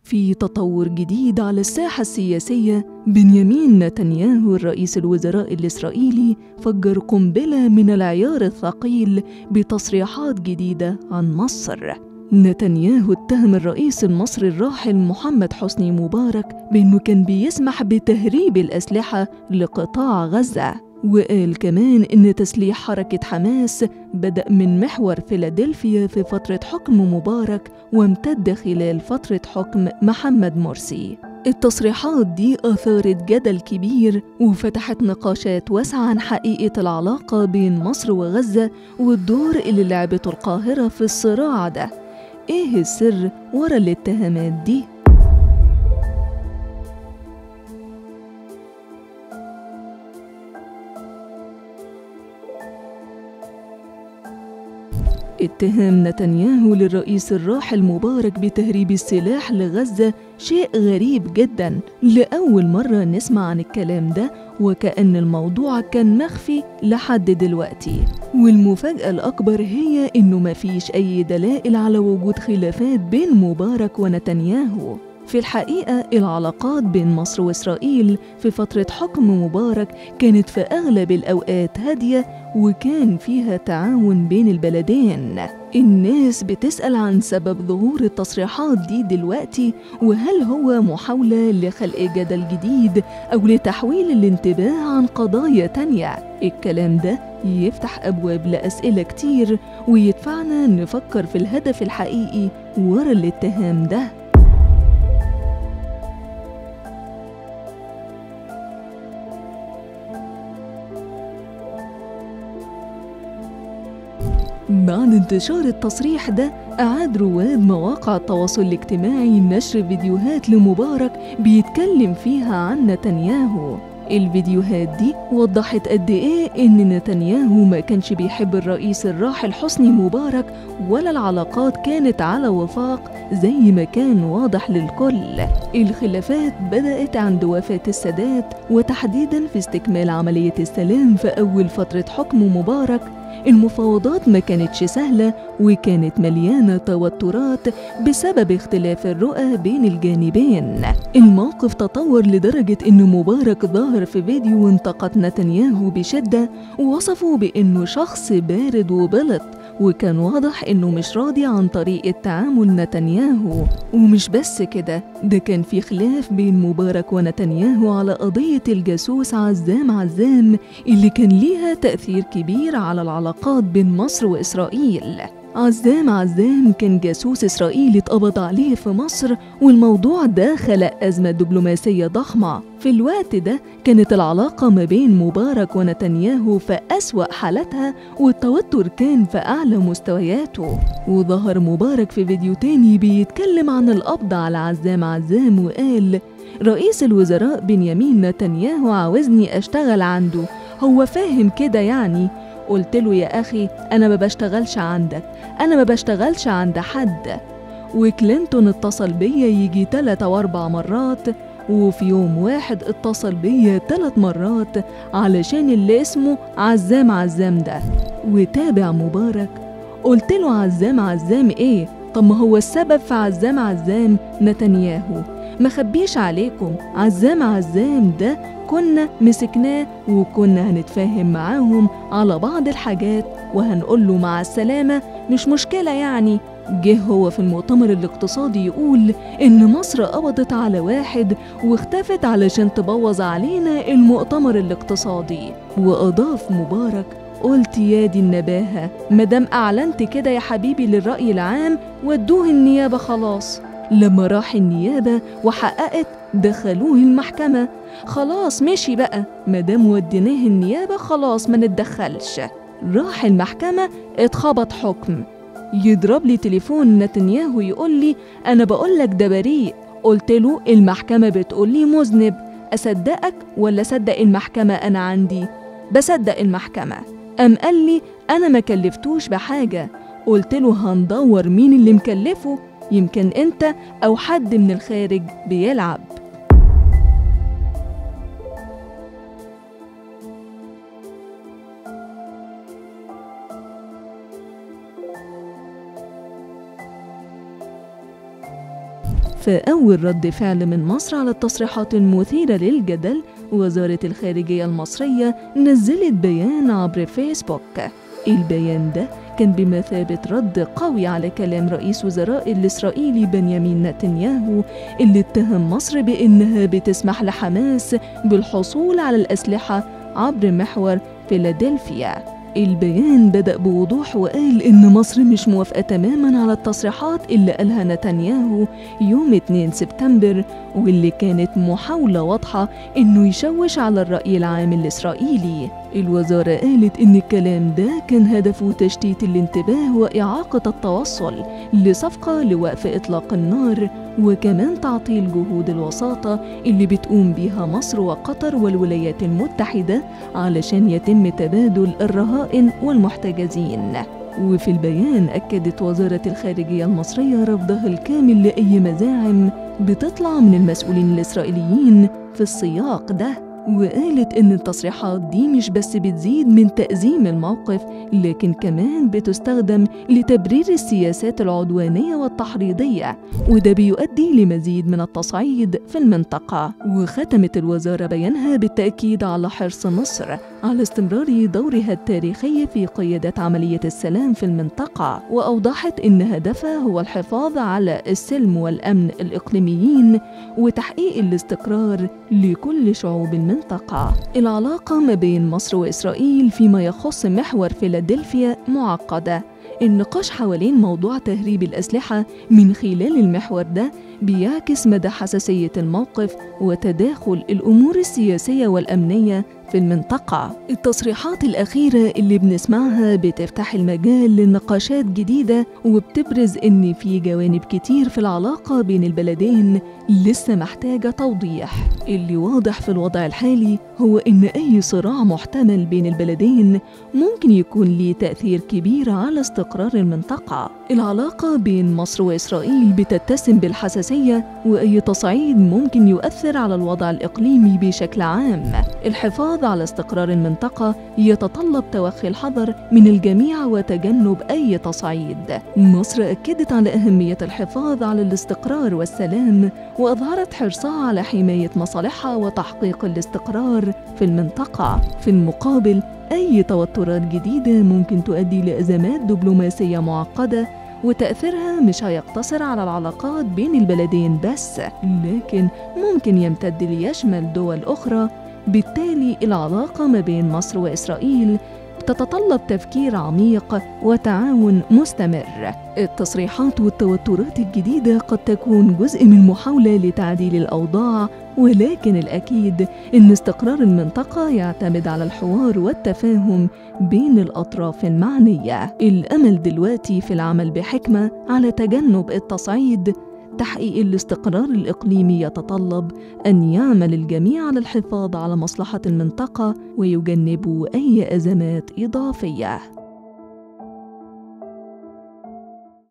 في تطور جديد على الساحة السياسية بنيامين نتنياهو رئيس الوزراء الإسرائيلي فجر قنبلة من العيار الثقيل بتصريحات جديدة عن مصر نتنياهو اتهم الرئيس المصري الراحل محمد حسني مبارك بأنه كان بيسمح بتهريب الأسلحة لقطاع غزة وقال كمان إن تسليح حركة حماس بدأ من محور فيلادلفيا في فترة حكم مبارك وامتد خلال فترة حكم محمد مرسي التصريحات دي أثارت جدل كبير وفتحت نقاشات واسعة عن حقيقة العلاقة بين مصر وغزة والدور اللي لعبته القاهرة في الصراع ده إيه السر ورا الاتهامات دي؟ اتهام نتنياهو للرئيس الراحل مبارك بتهريب السلاح لغزة شيء غريب جدا لأول مرة نسمع عن الكلام ده وكأن الموضوع كان مخفي لحد دلوقتي والمفاجأة الأكبر هي إنه مفيش أي دلائل على وجود خلافات بين مبارك ونتنياهو في الحقيقة العلاقات بين مصر وإسرائيل في فترة حكم مبارك كانت في أغلب الأوقات هادية وكان فيها تعاون بين البلدين الناس بتسأل عن سبب ظهور التصريحات دي دلوقتي وهل هو محاولة لخلق جدل جديد أو لتحويل الانتباه عن قضايا تانية الكلام ده يفتح أبواب لأسئلة كتير ويدفعنا نفكر في الهدف الحقيقي ورا الاتهام ده بعد انتشار التصريح ده أعاد رواد مواقع التواصل الاجتماعي نشر فيديوهات لمبارك بيتكلم فيها عن نتنياهو الفيديوهات دي وضحت قد ايه ان نتنياهو ما كانش بيحب الرئيس الراحل حسني مبارك ولا العلاقات كانت على وفاق زي ما كان واضح للكل الخلافات بدأت عند وفاة السادات وتحديدا في استكمال عملية السلام في أول فترة حكم مبارك المفاوضات ما كانتش سهلة وكانت مليانة توترات بسبب اختلاف الرؤى بين الجانبين الموقف تطور لدرجة أن مبارك ظهر في فيديو وانتقد نتنياهو بشدة ووصفه بأنه شخص بارد وبلط وكان واضح انه مش راضي عن طريقة تعامل نتنياهو ومش بس كده ده كان في خلاف بين مبارك ونتنياهو على قضية الجاسوس عزام عزام اللي كان ليها تأثير كبير على العلاقات بين مصر وإسرائيل عزام عزام كان جاسوس إسرائيلي اتقبض عليه في مصر والموضوع ده خلق أزمة دبلوماسية ضخمة في الوقت ده كانت العلاقة ما بين مبارك ونتنياهو في أسوأ حالاتها والتوتر كان في أعلى مستوياته وظهر مبارك في فيديو تاني بيتكلم عن القبض على عزام عزام وقال رئيس الوزراء بنيامين نتنياهو عاوزني أشتغل عنده هو فاهم كده يعني قلت له يا أخي أنا ما بشتغلش عندك أنا ما بشتغلش عند حد وكلينتون اتصل بيا يجي تلات أو أربع مرات وفي يوم واحد اتصل بيا تلات مرات علشان اللي اسمه عزام عزام ده وتابع مبارك قلت له عزام عزام ايه طب ما هو السبب في عزام عزام نتنياهو ما خبيش عليكم عزام عزام ده كنا مسكناه وكنا هنتفاهم معاهم على بعض الحاجات وهنقول له مع السلامة مش مشكلة يعني جه هو في المؤتمر الاقتصادي يقول إن مصر قبضت على واحد واختفت علشان تبوظ علينا المؤتمر الاقتصادي وأضاف مبارك قلت يا دي النباهة مدام أعلنت كده يا حبيبي للرأي العام ودوه النيابة خلاص لما راح النيابة وحققت دخلوه المحكمة خلاص مشي بقى مادام وديناه النيابة خلاص ما نتدخلش راح المحكمة اتخبط حكم يضرب لي تليفون نتنياهو يقول لي أنا بقول لك ده بريء قلت له المحكمة بتقول لي مذنب أصدقك ولا صدق المحكمة أنا عندي بصدق المحكمة أم قال لي أنا ما كلفتوش بحاجة قلت له هندور مين اللي مكلفه يمكن أنت أو حد من الخارج بيلعب فأول رد فعل من مصر على التصريحات المثيرة للجدل وزارة الخارجية المصرية نزلت بيان عبر فيسبوك البيان ده كان بمثابة رد قوي على كلام رئيس وزراء الإسرائيلي بنيامين نتنياهو اللي اتهم مصر بإنها بتسمح لحماس بالحصول على الأسلحة عبر محور فيلادلفيا البيان بدأ بوضوح وقال إن مصر مش موافقة تماما على التصريحات اللي قالها نتنياهو يوم 2 سبتمبر واللي كانت محاولة واضحة إنه يشوش على الرأي العام الإسرائيلي الوزارة قالت إن الكلام ده كان هدفه تشتيت الانتباه وإعاقة التوصل لصفقة لوقف إطلاق النار وكمان تعطيل جهود الوساطة اللي بتقوم بيها مصر وقطر والولايات المتحدة علشان يتم تبادل الرهائن والمحتجزين وفي البيان أكدت وزارة الخارجية المصرية رفضها الكامل لأي مزاعم بتطلع من المسؤولين الإسرائيليين في السياق ده وقالت إن التصريحات دي مش بس بتزيد من تأزيم الموقف لكن كمان بتستخدم لتبرير السياسات العدوانية والتحريضية وده بيؤدي لمزيد من التصعيد في المنطقة وختمت الوزارة بيانها بالتأكيد على حرص مصر على استمرار دورها التاريخي في قيادة عملية السلام في المنطقة وأوضحت إن هدفها هو الحفاظ على السلم والأمن الإقليميين وتحقيق الاستقرار لكل شعوب المنطقة العلاقة ما بين مصر وإسرائيل فيما يخص محور فيلادلفيا معقدة النقاش حوالين موضوع تهريب الأسلحة من خلال المحور ده بيعكس مدى حساسية الموقف وتداخل الأمور السياسية والأمنية في المنطقة التصريحات الأخيرة اللي بنسمعها بتفتح المجال لنقاشات جديدة وبتبرز إن في جوانب كتير في العلاقة بين البلدين لسه محتاجة توضيح اللي واضح في الوضع الحالي هو إن أي صراع محتمل بين البلدين ممكن يكون ليه تأثير كبير على استقرار المنطقة العلاقة بين مصر وإسرائيل بتتسم بالحساسية وأي تصعيد ممكن يؤثر على الوضع الإقليمي بشكل عام الحفاظ على استقرار المنطقة يتطلب توخي الحذر من الجميع وتجنب أي تصعيد مصر أكدت على أهمية الحفاظ على الاستقرار والسلام وأظهرت حرصها على حماية مصالحها وتحقيق الاستقرار في المنطقة في المقابل أي توترات جديدة ممكن تؤدي لأزمات دبلوماسية معقدة وتأثيرها مش هيقتصر على العلاقات بين البلدين بس لكن ممكن يمتد ليشمل دول أخرى بالتالي العلاقة ما بين مصر وإسرائيل تتطلب تفكير عميق وتعاون مستمر التصريحات والتوترات الجديدة قد تكون جزء من محاولة لتعديل الأوضاع ولكن الأكيد أن استقرار المنطقة يعتمد على الحوار والتفاهم بين الأطراف المعنية الأمل دلوقتي في العمل بحكمة على تجنب التصعيد تحقيق الاستقرار الإقليمي يتطلب أن يعمل الجميع على الحفاظ على مصلحة المنطقة ويجنبوا أي أزمات إضافية